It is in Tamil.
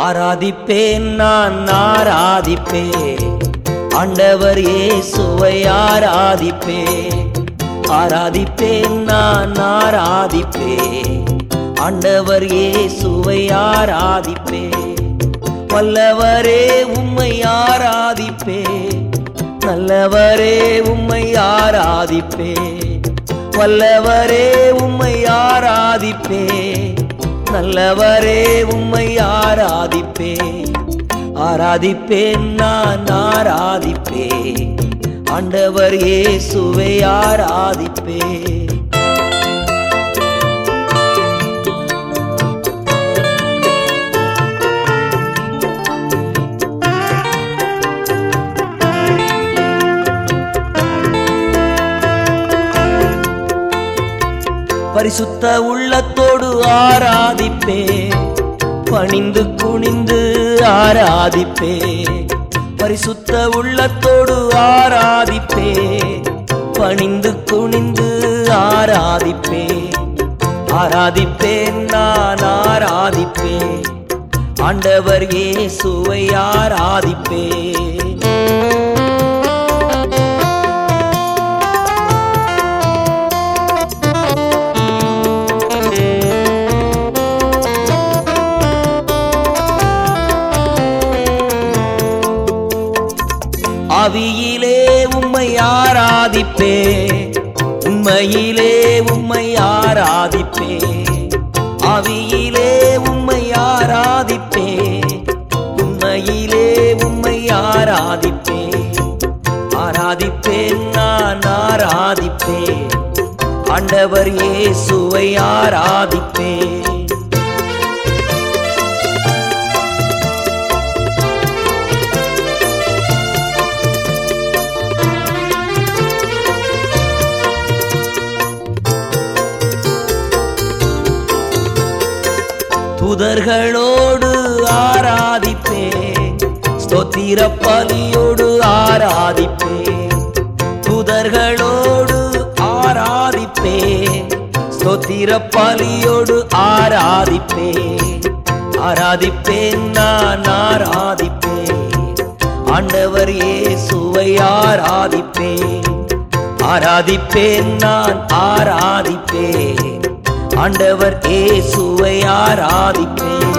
ஆராதிப்பேன் நான் ஆராதிப்பேன் ஆண்டவர் இயேசுவை ஆராதிப்பேன் ஆராதிப்பேன் நான் ஆராதிப்பேன் ஆண்டவர் இயேசுவை ஆராதிப்பேன் வல்லவரே உம்மை ஆராதிப்பேன் நல்லவரே உம்மை ஆராதிப்பேன் வல்லவரே உம்மை ஆராதிப்பேன் நல்லவரே உம்மை ஆராதிப்பேன் ஆராதிப்பேன் நான் ஆராதிப்பேன் ஆண்டவர் இயேசுவை ஆராதிப்பேன் பரிசுத்த உள்ளத்தோடு ஆராதிப்பே பணிந்து குனிந்து ஆராதிப்பே பரிசுத்த உள்ளத்தோடு ஆராதிப்பே பணிந்து குனிந்து ஆராதிப்பே ஆராதிப்பேன் நான் ஆராதிப்பேன் ஆண்டவர் இயேசுவை ஆராதிப்பேன் ஆவியிலே உம்மை ஆராதிப்பே உண்மையிலே உம்மை ஆராதிப்பே ஆவியிலே உம்மை ஆராதிப்பே உண்மையிலே உம்மை ஆராதிப்பே ஆராதிப்பேன் நான் ஆராதிப்பேன் ஆண்டவர் இயேசுவை ஆராதிப்பேன் துதர்களோடு ஆராதிப்பே ஸ்தோத்திர பலியோடு ஆராதிப்பே துதர்களோடு ஆராதிப்பே ஸ்தோத்திர பலியோடு ஆராதிப்பே ஆராதிப்பேன் நான் ஆராதிப்பேன் ஆண்டவர் இயேசுவை ஆராதிப்பேன் ஆராதிப்பேன் நான் ஆராதிப்பேன் ஆண்டவர் இயேசுவை ஆராதிப்பேன்